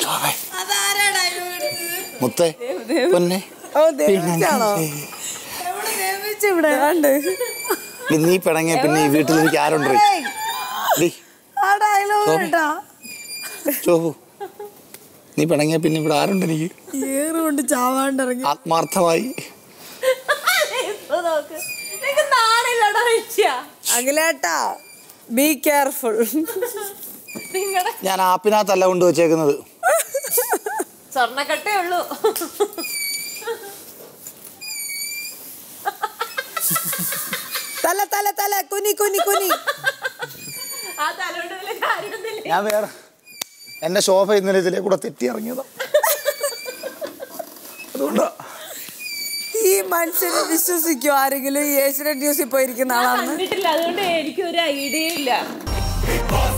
ശോഭേ അതാരാ ഡയലോഗ് എടുത്തത് മുത്തേ പൊന്നെ ഓ ദേവിച്ചാണോ എവിടെ നിയമിച്ചു ഇവിടെ ഡി, നീ പിണങ്ങിയ പിന്നെ ഈ വീട്ടിൽ എനിക്ക് ആരുണ്ട് ഡി ആ ഡയലോഗ് ശോഭ. കേട്ടാ ശോഭു നീ പിണങ്ങിയ പിന്നെ ഇവിടെ ആരുണ്ട് എനിക്ക് ഏറ് കൊണ്ട് ചാവാണ്ടിറങ്ങി ആത്മാർത്ഥമായി നാണില്ലടോ മനുഷ്യ അഖിലേട്ടാ ബി കെയർഫുൾ നിങ്ങളുടെ ഞാൻ ആപ്പിനകത്തല്ല കൊണ്ട് വെച്ചേക്കുന്നത് സ്വർണ്ണക്കട്ടേ ഉള്ളൂ തല തല തല കുനി കുനി കുനി ആ തലോണ്ട് വലിയ കാര്യമൊന്നുമില്ല ഞാൻ വേറെ എന്റെ ശോഭ ഇന്നലെ ഇതിലെ കൂടെ തെറ്റി ഇറങ്ങിയതാ അതുകൊണ്ടാ ഈ മനുഷ്യനെ വിശ്വസിക്കോ ആരെങ്കിലും ഈ ഏഷ്യനെറ്റ് ന്യൂസിൽ പോയിരിക്കുന്ന ആളാണെന്ന് കണ്ടിട്ടില്ല അതുകൊണ്ട് എനിക്കൊരു ഐഡിയ ഇല്ല Big boss